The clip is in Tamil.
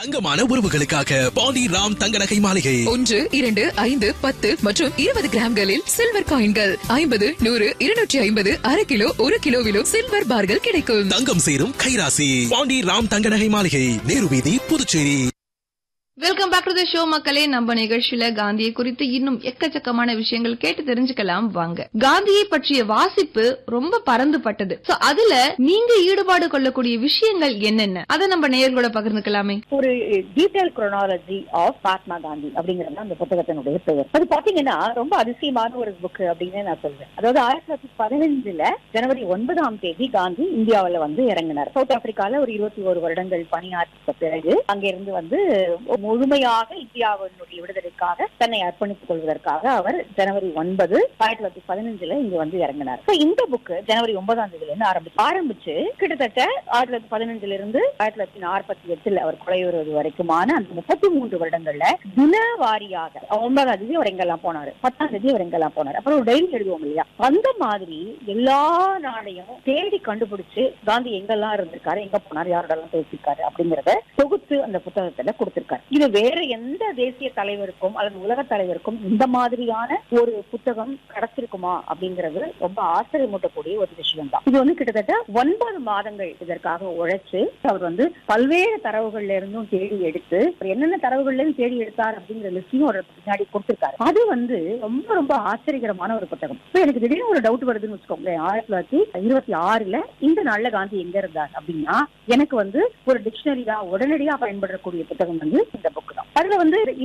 தங்கமான உறவுகளுக்காக பாண்டி ராம் தங்க நகை மாளிகை ஒன்று இரண்டு ஐந்து பத்து மற்றும் இருபது கிராம்களில் சில்வர் காயின்கள் ஐம்பது நூறு இருநூற்றி ஐம்பது அரை கிலோ ஒரு கிலோவிலும் சில்வர் பார்கள் கிடைக்கும் தங்கம் சேரும் கைராசி பாண்டி ராம் தங்க நகை மாளிகை நேரு வீதி Puducherry welcome back to the show மக்களே நம்ம நிகழ்ச்சியில காந்தியை குறித்து இன்னும் எக்கச்சக்கமான விஷயங்கள் கேட்டு தெரிஞ்சுக்கலாம் வாங்க காந்தியை பற்றிய வாசிப்பு ரொம்ப பறந்துபட்டது சோ அதுல நீங்க ஈடுபாடு கொள்ளக்கூடிய விஷயங்கள் என்னென்ன அதை நம்ம நேயர்களோட பகிர்ந்துக்கலாமே ஒரு detail chronology of Mahatma Gandhi அப்படிங்கறது அந்த புத்தகத்தினுடைய பெயர் அது பாத்தீங்கன்னா ரொம்ப அதிசயமான ஒரு புக் அப்படின்னு நான் சொல்றேன் அதாவது ஆயிரத்தி தொள்ளாயிரத்தி பதினஞ்சுல ஜனவரி ஒன்பதாம் தேதி காந்தி இந்தியாவுல வந்து இறங்கினார் சவுத் ஆப்பிரிக்கால ஒரு இருபத்தி ஒரு வருடங்கள் பணியாற்றிய பிறகு அங்கிருந்து வந்து முழுமையாக இந்தியாவினுடைய விடுதலைக்காக தன்னை அர்ப்பணித்துக் கொள்வதற்காக அவர் ஜனவரி ஒன்பது ஆயிரத்தி தொள்ளாயிரத்தி பதினஞ்சுல இங்க வந்து இறங்கினார் So, இந்த புக் ஜனவரி ஒன்பதாம் தேதியில இருந்து ஆரம்பிச்சு ஆரம்பிச்சு கிட்டத்தட்ட ஆயிரத்தி தொள்ளாயிரத்தி பதினஞ்சுல இருந்து ஆயிரத்தி தொள்ளாயிரத்தி நாற்பத்தி எட்டுல அவர் கொலையுறுவது வரைக்குமான அந்த முப்பத்தி மூன்று வருடங்கள்ல தின வாரியாக ஒன்பதாம் தேதி அவர் எங்கெல்லாம் போனாரு பத்தாம் தேதி அவர் எங்கெல்லாம் போனாரு அப்புறம் ஒரு டைரி எழுதுவோம் இல்லையா அந்த மாதிரி எல்லா நாளையும் தேடி கண்டுபிடிச்சு காந்தி எங்கெல்லாம் இருந்திருக்காரு எங்க போனாரு யாரோடலாம் பேசியிருக்காரு அப்படிங்கறத தொகுத்து அந்த புத்தகத்துல கொடுத்திருக்காரு இது வேற எந்த தேசிய தலைவருக்கும் அல்லது உலக தலைவருக்கும் இந்த மாதிரியான ஒரு புத்தகம் கிடைச்சிருக்குமா அப்படிங்கிறது ரொம்ப ஆச்சரியமூட்டக்கூடிய ஒரு விஷயம் தான் இது வந்து கிட்டத்தட்ட ஒன்பது மாதங்கள் இதற்காக உழைச்சு அவர் வந்து பல்வேறு தரவுகள்ல இருந்தும் தேடி எடுத்து அவர் என்னென்ன தரவுகள்ல இருந்து தேடி எடுத்தார் அப்படிங்கிற லிஸ்டையும் ஒரு பின்னாடி கொடுத்திருக்காரு அது வந்து ரொம்ப ரொம்ப ஆச்சரியகரமான ஒரு புத்தகம் இப்ப எனக்கு திடீர்னு ஒரு டவுட் வருதுன்னு வச்சுக்கோங்களேன் ஆயிரத்தி தொள்ளாயிரத்தி இருபத்தி ஆறுல இந்த நாள்ல காந்தி எங்க இருந்தார் அப்படின்னா எனக்கு வந்து ஒரு டிக்ஷனரியா உடனடியா பயன்படக்கூடிய புத்தகம் வந்து இந்த புக் தான் அதுல வந்து